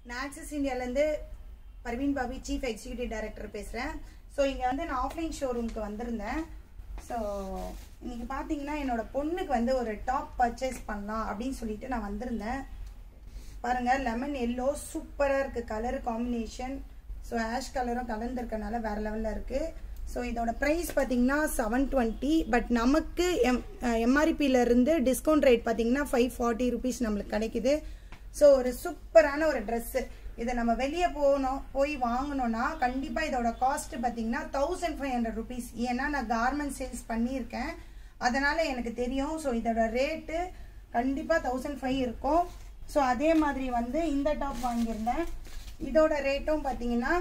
நான் ஆக்சிஸ் இந்தியாவிலேருந்து Parveen Babi chief executive director பேசுகிறேன் ஸோ இங்கே வந்து நான் ஆஃப்லைன் ஷோரூமுக்கு வந்திருந்தேன் ஸோ இன்னைக்கு பார்த்தீங்கன்னா என்னோட பொண்ணுக்கு வந்து ஒரு டாப் பர்ச்சேஸ் பண்ணலாம் அப்படின்னு சொல்லிட்டு நான் வந்திருந்தேன் பாருங்க லெமன் எல்லோ சூப்பராக இருக்குது கலர் காம்பினேஷன் ஸோ ஆஷ் கலரும் கலந்துருக்கனால வேற லெவலில் இருக்குது ஸோ இதோட ப்ரைஸ் பார்த்தீங்கன்னா செவன் டுவெண்ட்டி பட் நமக்கு எம் எம்ஆர்பியிலேருந்து டிஸ்கவுண்ட் ரேட் பார்த்தீங்கன்னா ஃபைவ் ஃபார்ட்டி ருபீஸ் நம்மளுக்கு கிடைக்குது ஸோ ஒரு சூப்பரான ஒரு ட்ரெஸ்ஸு இதை நம்ம வெளியே போகணும் போய் வாங்கணும்னா கண்டிப்பாக இதோட காஸ்ட் பார்த்தீங்கன்னா தௌசண்ட் ஃபைவ் ஹண்ட்ரட் ருபீஸ் ஏன்னா நான் கார்மெண்ட் சேல்ஸ் பண்ணியிருக்கேன் அதனால் எனக்கு தெரியும் ஸோ இதோட ரேட்டு கண்டிப்பாக தௌசண்ட் ஃபைவ் இருக்கும் ஸோ அதே மாதிரி வந்து இந்த டாப் வாங்கியிருந்தேன் இதோட ரேட்டும் பார்த்தீங்கன்னா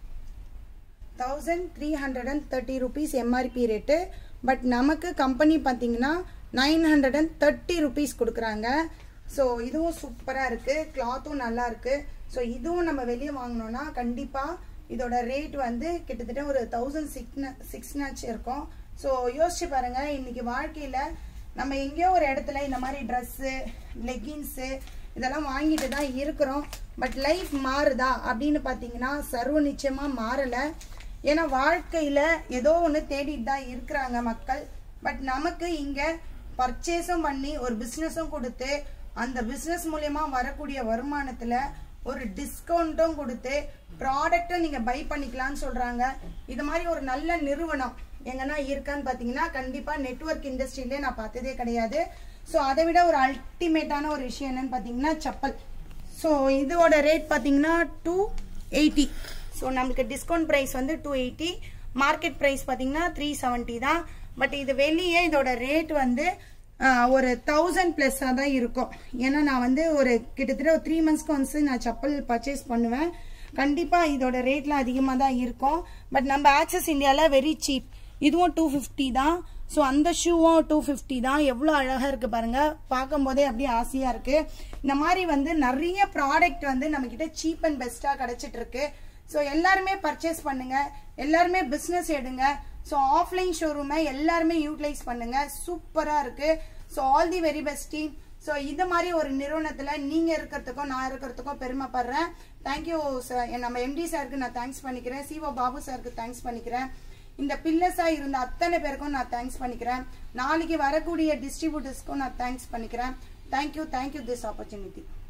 thousand three hundred and thirty rupees MRP rate but நமக்கு கம்பெனி பார்த்தீங்கன்னா nine hundred and thirty rupees கொடுக்குறாங்க ஸோ இதுவும் சூப்பராக இருக்குது கிளாத்தும் நல்லா இருக்குது ஸோ இதுவும் நம்ம வெளியே வாங்கினோன்னா கண்டிப்பாக இதோட ரேட் வந்து கிட்டத்தட்ட ஒரு தௌசண்ட் சிக்ஸ் சிக்ஸ்னாச்சு இருக்கும் ஸோ யோசிச்சு பாருங்கள் இன்றைக்கி வாழ்க்கையில் நம்ம எங்கேயோ ஒரு இடத்துல இந்த மாதிரி ட்ரெஸ்ஸு லெகின்ஸு இதெல்லாம் வாங்கிட்டு தான் இருக்கிறோம் பட் லைஃப் மாறுதா அப்படின்னு பார்த்தீங்கன்னா சர்வ நிச்சயமாக மாறலை ஏன்னா வாழ்க்கையில் ஏதோ ஒன்று தேடிட்டு தான் இருக்கிறாங்க மக்கள் பட் நமக்கு இங்கே பர்ச்சேஸும் பண்ணி ஒரு பிஸ்னஸும் கொடுத்து அந்த பிஸ்னஸ் மூலயமா வரக்கூடிய வருமானத்தில் ஒரு டிஸ்கவுண்ட்டும் கொடுத்து ப்ராடக்ட்டும் நீங்கள் பை பண்ணிக்கலாம்னு சொல்கிறாங்க இது மாதிரி ஒரு நல்ல நிறுவனம் எங்கன்னா இருக்கான்னு பார்த்தீங்கன்னா கண்டிப்பாக நெட்ஒர்க் இண்டஸ்ட்ரியிலே நான் பார்த்ததே கிடையாது ஸோ அதை விட ஒரு அல்டிமேட்டான ஒரு விஷயம் என்னன்னு பார்த்தீங்கன்னா செப்பல் ஸோ இதோட ரேட் பார்த்தீங்கன்னா டூ எயிட்டி ஸோ நம்மளுக்கு டிஸ்கவுண்ட் ப்ரைஸ் வந்து டூ எயிட்டி மார்க்கெட் ப்ரைஸ் பார்த்தீங்கன்னா த்ரீ செவன்ட்டி தான் பட் இது வெளியே இதோட ரேட் வந்து ஒரு தௌசண்ட் ப்ளஸ்ஸாக தான் இருக்கும் ஏன்னா நான் வந்து ஒரு கிட்டத்தட்ட ஒரு த்ரீ மந்த்ஸ்க்கு ஒன்ஸ் நான் செப்பல் பர்ச்சேஸ் பண்ணுவேன் கண்டிப்பாக இதோட ரேட்லாம் அதிகமாக தான் இருக்கும் பட் நம்ம ஆக்சஸ் இந்தியாவில் வெரி சீப் இதுவும் டூ ஃபிஃப்டி தான் ஸோ அந்த ஷூவும் டூ ஃபிஃப்டி தான் எவ்வளோ அழகாக இருக்குது பாருங்கள் பார்க்கும் போதே அப்படியே ஆசையாக இருக்குது இந்த மாதிரி வந்து நிறைய ப்ராடக்ட் வந்து நம்மக்கிட்ட சீப் அண்ட் பெஸ்ட்டாக கிடச்சிட்டு இருக்கு ஸோ எல்லாருமே பர்ச்சேஸ் பண்ணுங்க எல்லாருமே பிஸ்னஸ் எடுங்க ஸோ ஆஃப்லைன் ஷோரூமை எல்லாருமே யூட்டிலைஸ் பண்ணுங்க சூப்பராக இருக்கு so all the very best team so இது மாதிரி ஒரு நிறுவனத்தில் நீங்கள் இருக்கிறதுக்கும் நான் இருக்கிறதுக்கும் பெருமைப்படுறேன் தேங்க்யூ சார் நம்ம எம்டி சாருக்கு நான் தேங்க்ஸ் பண்ணிக்கிறேன் சிஓ பாபு சாருக்கு தேங்க்ஸ் பண்ணிக்கிறேன் இந்த பில்லர்ஸாக இருந்த அத்தனை பேருக்கும் நான் தேங்க்ஸ் பண்ணிக்கிறேன் நாளைக்கு வரக்கூடிய டிஸ்ட்ரிபியூட்டர்ஸ்க்கும் நான் தேங்க்ஸ் பண்ணிக்கிறேன் தேங்க்யூ தேங்க்யூ திஸ் ஆப்பர்ச்சுனிட்டி